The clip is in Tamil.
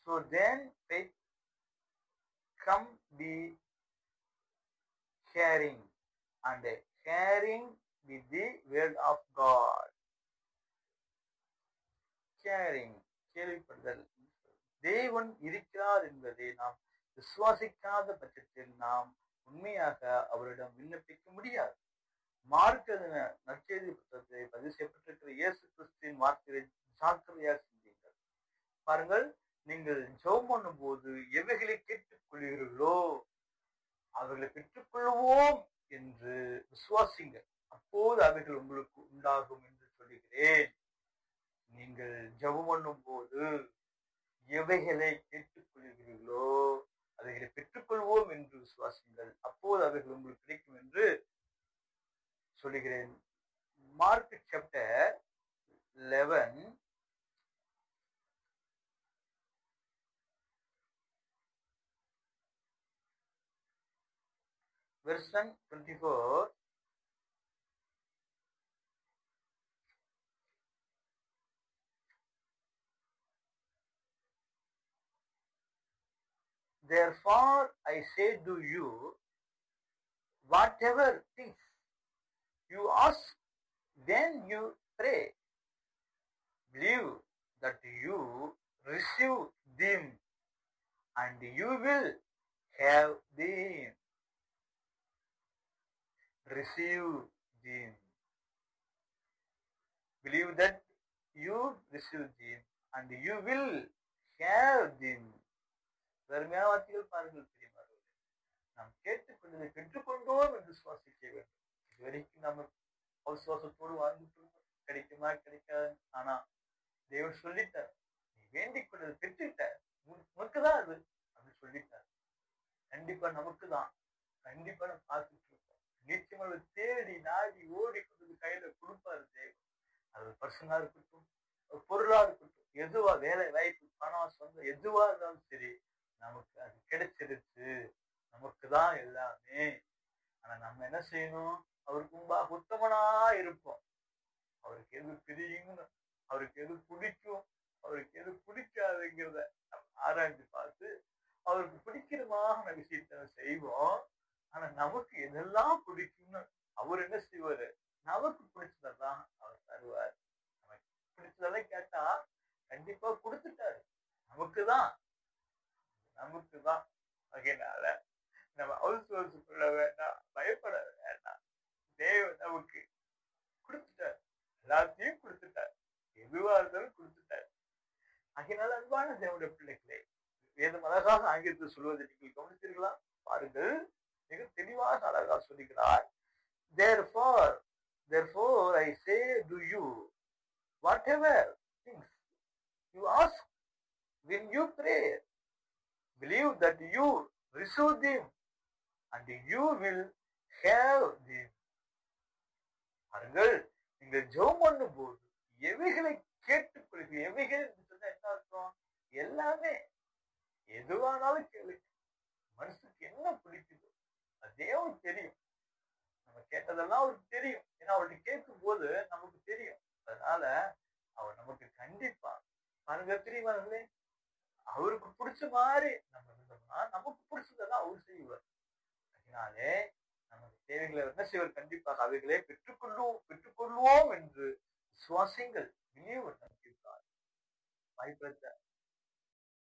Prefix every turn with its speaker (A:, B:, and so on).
A: So then faith come be hearing and hearing with the word of God. Hearing, கேள்விப்படுதல் தேவன் இருக்கிறார் என்பதை நாம் விசுவாசிக்காத பட்சத்தில் நாம் உண்மையாக அவரிடம் விண்ணப்பிக்க முடியாது மார்க்க நற்செய்தி புத்தகத்தை பதிவு செய்யப்பட்டிருக்கிற இயேசு கிறிஸ்துவின் வார்த்தையை ஜாக்கிரதையாக சிந்தியுங்கள் பாருங்கள் நீங்கள் ஜெபம் பண்ணும் போது எவைகளை கேட்டுக் கொள்கிறீர்களோ அவைகளை பெற்றுக்கொள்வோம் என்று விசுவாசிங்க அப்போது அவைகள் உங்களுக்கு உண்டாகும் என்று சொல்லுகிறேன் நீங்கள் ஜெபம் பண்ணும் போது எவைகளை கேட்டுக்கொள்கிறீர்களோ அவைகளை பெற்றுக்கொள்வோம் என்று விசுவாசிங்கள் அப்போது அவைகள் உங்களுக்கு கிடைக்கும் என்று சொல்லுகிறேன் mark chapter eleven version 24 Therefore I say to you, whatever things you ask when you pray, believe that you receive them and you will have them. Receive them. Believe that you receive them and you will have them. பெருமையான வார்த்தைகள் பாருங்கள் பெரியமார்கள் நாம் கேட்டுக்கொண்டதை பெற்றுக்கொண்டோம் என்று சுவாசிக்க வேண்டும் இதுவரைக்கும் நம்ம அவசுவாசத்தோடு வாழ்ந்துட்டு இருக்கோம் கிடைக்குமா கிடைக்காது ஆனா தேவன் சொல்லிட்டார் நீ வேண்டிக் கொண்டதை பெற்றுட்ட உனக்கு தான் அது அப்படின்னு சொல்லிட்டார் கண்டிப்பா நமக்கு தான் கண்டிப்பா நம்ம பார்த்துட்டு இருக்கோம் நிச்சயமா தேடி நாடி ஓடி கொண்டு கையில கொடுப்பாரு தேவன் அது பர்சனா இருக்கட்டும் பொருளா இருக்கட்டும் எதுவா வேலை வாய்ப்பு பணம் சொந்தம் எதுவா இருந்தாலும் சரி நமக்கு அது கிடைச்சிருச்சு நமக்கு தான் எல்லாமே ஆனா நம்ம என்ன செய்யணும் அவருக்கு முன்பாக உத்தமனா இருப்போம் அவருக்கு எது பிரியுங்கன்னு அவருக்கு எது பிடிக்கும் அவருக்கு எது பிடிக்காதுங்கிறத ஆராய்ந்து பார்த்து அவருக்கு பிடிக்கிறமான விஷயத்த செய்வோம் ஆனா நமக்கு எதெல்லாம் பிடிக்கும்னு அவர் என்ன செய்வாரு நமக்கு பிடிச்சதெல்லாம் அவர் தருவார் நமக்கு பிடிச்சதெல்லாம் கேட்டா கண்டிப்பா கொடுத்துட்டாரு நமக்கு தான் நமக்கு தான் அதனால நம்ம ஹவுஸ் ஹவுஸ் கொள்ள வேண்டாம் பயப்பட வேண்டாம் தேவன் நமக்கு கொடுத்துட்டார் எல்லாத்தையும் கொடுத்துட்டார் எதுவா இருந்தாலும் கொடுத்துட்டார் அதனால அன்பான தேவனுடைய பிள்ளைகளே வேதம் அழகாக ஆங்கிலத்தில் சொல்வதை நீங்கள் கவனித்தீர்களா பாருங்கள் மிக தெளிவாக அழகாக சொல்லுகிறார் therefore therefore i say to you whatever things you ask when you pray believe that you receive them and you will have them பாருங்கள் நீங்கள் ஜெபம் பண்ணும் போது எவைகளை கேட்டுக்கொள்ளுங்க எவைகள் சொன்னா என்ன அர்த்தம் எல்லாமே எதுவானாலும் கேளுங்க மனசுக்கு என்ன பிடிக்குதோ அதே அவருக்கு தெரியும் நம்ம கேட்டதெல்லாம் அவருக்கு தெரியும் ஏன்னா அவர்கிட்ட கேட்கும் போது நமக்கு தெரியும் அதனால அவர் நமக்கு கண்டிப்பா பாருங்க தெரியுமாங்களே அவருக்கு பிடிச்ச மாதிரி நம்ம இருந்தோம்னா நமக்கு பிடிச்சதெல்லாம் அவர் செய்வார் அதனாலே நமக்கு தேவைகளை என்ன செய்வார் கண்டிப்பாக அவைகளே பெற்றுக்கொள்வோம் பெற்றுக்கொள்வோம் என்று சுவாசிங்கள் நினைவு நம்பியிருக்கார் பயப்பட